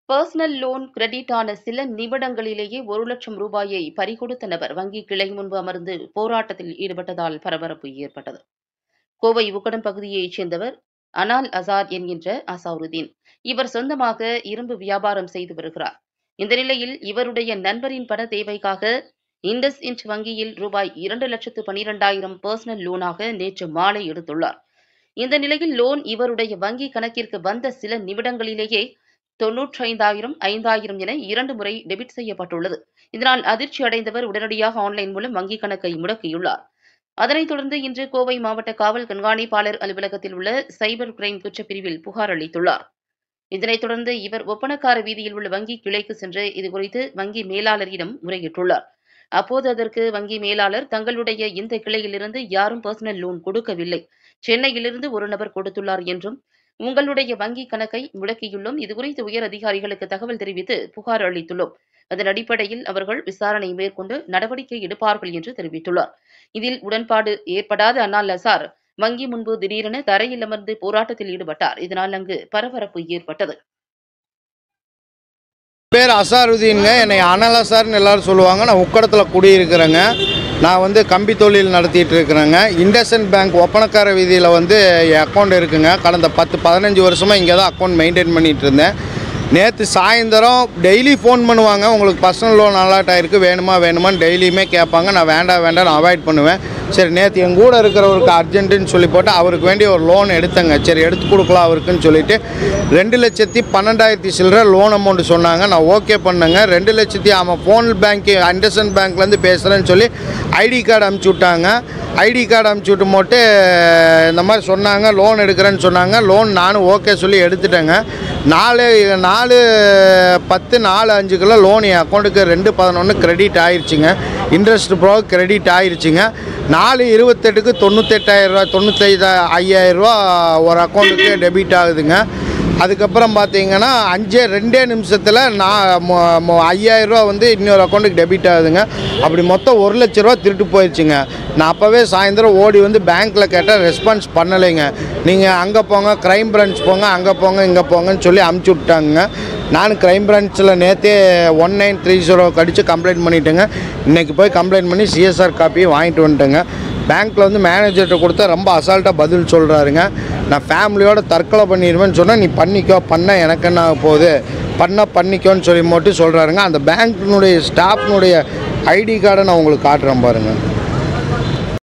personal loan credit ஆன சில நிமிடங்களிலேயே ஒரு லட்சம் ரூபாயை பறிகொடுத்த நபர் வங்கி கிளை முன்பு அமர்ந்து போராட்டத்தில் ஈடுபட்டதால் பரபரப்பு ஏற்பட்டது கோவை உக்கடம் பகுதியைச் சேர்ந்தவர் அனால் அசார் என்கின்ற அசாருதீன் இவர் சொந்தமாக இரும்பு வியாபாரம் செய்து வருகிறார் இந்த நிலையில் இவருடைய நண்பரின் பண தேவைக்காக இண்டஸ் இன்ட் வங்கியில் ரூபாய் இரண்டு லட்சத்து பனிரெண்டாயிரம் பர்சனல் லோனாக நேற்று மாலை எடுத்துள்ளார் இந்த நிலையில் லோன் இவருடைய வங்கி கணக்கிற்கு வந்த சில நிமிடங்களிலேயே தொன்னூற்றைந்தாயிரம் ஐந்தாயிரம் என இரண்டு முறை டெபிட் செய்யப்பட்டுள்ளது இதனால் அதிர்ச்சி அடைந்தவர் உடனடியாக ஆன்லைன் மூலம் வங்கிக் கணக்கை முடக்கியுள்ளார் அதனைத் தொடர்ந்து இன்று கோவை மாவட்ட காவல் கண்காணிப்பாளர் அலுவலகத்தில் உள்ள சைபர் கிரைம் குற்றப்பிரிவில் புகார் அளித்துள்ளார் இதனைத் தொடர்ந்து இவர் ஒப்பனக்கார வீதியில் உள்ள வங்கி கிளைக்கு சென்று இதுகுறித்து வங்கி மேலாளரிடம் முறையிட்டுள்ளார் அப்போது அதற்கு வங்கி மேலாளர் தங்களுடைய இந்த கிளையிலிருந்து யாரும் பர்சனல் லோன் கொடுக்கவில்லை சென்னையிலிருந்து ஒரு நபர் கொடுத்துள்ளார் என்றும் உங்களுடைய வங்கி கணக்கை முடக்கியுள்ளோம் இதுகுறித்து உயர் அதிகாரிகளுக்கு தகவல் தெரிவித்து புகார் அளித்துள்ளோம் அதன் அடிப்படையில் அவர்கள் விசாரணை மேற்கொண்டு நடவடிக்கை எடுப்பார்கள் என்று தெரிவித்துள்ளார் இதில் உடன்பாடு ஏற்படாத அண்ணா லசார் வங்கி முன்பு திடீரென தரையில் அமர்ந்து போராட்டத்தில் ஈடுபட்டார் இதனால் அங்கு பரபரப்பு ஏற்பட்டது பேர் அசாருதீனுங்க என்னை அனல் அசார்னு எல்லாரும் சொல்லுவாங்க நான் உக்கடத்தில் குடியிருக்கிறேங்க நான் வந்து கம்பி தொழில் நடத்திட்டு இருக்கிறேங்க இண்டஸ்இண்ட் பேங்க் ஒப்பனக்கார வீதியில் வந்து என் அக்கௌண்ட் இருக்குங்க கடந்த பத்து பதினஞ்சு வருஷமாக இங்கே தான் அக்கௌண்ட் மெயின்டைன் பண்ணிகிட்டு இருந்தேன் நேற்று சாயந்தரம் டெய்லி ஃபோன் பண்ணுவாங்க உங்களுக்கு பர்சனல் லோன் அலாட் ஆயிருக்கு வேணுமா வேணுமான்னு டெய்லியுமே கேட்பாங்க நான் வேண்டாம் வேண்டாம் நான் அவாய்ட் பண்ணுவேன் சரி நேற்று என் கூட இருக்கிறவருக்கு அர்ஜென்ட்டுன்னு சொல்லி போட்டு அவருக்கு வேண்டிய ஒரு லோன் எடுத்தேங்க சரி எடுத்து கொடுக்கலாம் அவருக்குன்னு சொல்லிட்டு ரெண்டு லட்சத்தி பன்னெண்டாயிரத்தி சில்லற லோன் அமௌண்ட் சொன்னாங்க நான் ஓகே பண்ணேங்க ரெண்டு லட்சத்தி அவன் ஃபோன் பேங்க் அண்டர்சன் பேங்க்லேருந்து பேசுகிறேன்னு சொல்லி ஐடி கார்டு அமுச்சு விட்டாங்க ஐடி கார்டு அமுச்சு விட்டு போட்டு இந்த மாதிரி சொன்னாங்க லோன் எடுக்கிறேன்னு சொன்னாங்க லோன் நானும் ஓகே சொல்லி எடுத்துட்டேங்க நாலு நாலு பத்து நாலு அஞ்சுக்குள்ள லோன் என் அக்கௌண்ட்டுக்கு ரெண்டு பதினொன்று கிரெடிட் ஆயிருச்சுங்க இன்ட்ரெஸ்ட் ப்ரோ கிரெடிட் ஆயிருச்சுங்க நாலு இருபத்தெட்டுக்கு தொண்ணூத்தெட்டாயிரரூவா தொண்ணூத்தைதா ஐயாயிரரூவா ஒரு அக்கௌண்ட்டுக்கு டெபிட் ஆகுதுங்க அதுக்கப்புறம் பார்த்தீங்கன்னா அஞ்சே ரெண்டே நிமிஷத்தில் நான் மொ- மொ- ஐயாயிரரூவா வந்து இன்னொரு அக்கௌண்ட்டுக்கு டெபிட் ஆகுதுங்க அப்படி மொத்தம் ஒரு லட்ச ரூபா திருட்டு போயிடுச்சுங்க நான் அப்போவே சாயந்தரம் ஓடி வந்து பேங்க்கில் கேட்டால் ரெஸ்பான்ஸ் பண்ணலைங்க நீங்கள் அங்கே போங்க க்ரைம் பிரான்ச் போங்க அங்கே போங்க இங்கே போங்கன்னு சொல்லி அமுச்சு விட்டாங்க நான் க்ரைம் பிரான்ச்சில் நேற்றே ஒன் நைன் த்ரீ ஜீரோ கடிச்சு கம்ப்ளைண்ட் பண்ணிட்டேங்க இன்றைக்கி போய் கம்ப்ளைண்ட் பண்ணி சிஎஸ்ஆர் காப்பியும் வாங்கிட்டு வந்துட்டேங்க பேங்க்கில் வந்து மேனேஜர்கிட்ட கொடுத்தா ரொம்ப அசால்ட்டாக பதில் சொல்கிறாருங்க நான் ஃபேமிலியோட தற்கொலை பண்ணிடுவேன்னு சொன்னால் நீ பண்ணிக்கோ பண்ண எனக்கு என்ன ஆக போகுது பண்ண பண்ணிக்கோன்னு சொல்லி மட்டும் சொல்கிறாருங்க அந்த பேங்க்கினுடைய ஸ்டாஃப்னுடைய ஐடி கார்டை நான் உங்களுக்கு காட்டுறேன் பாருங்கள்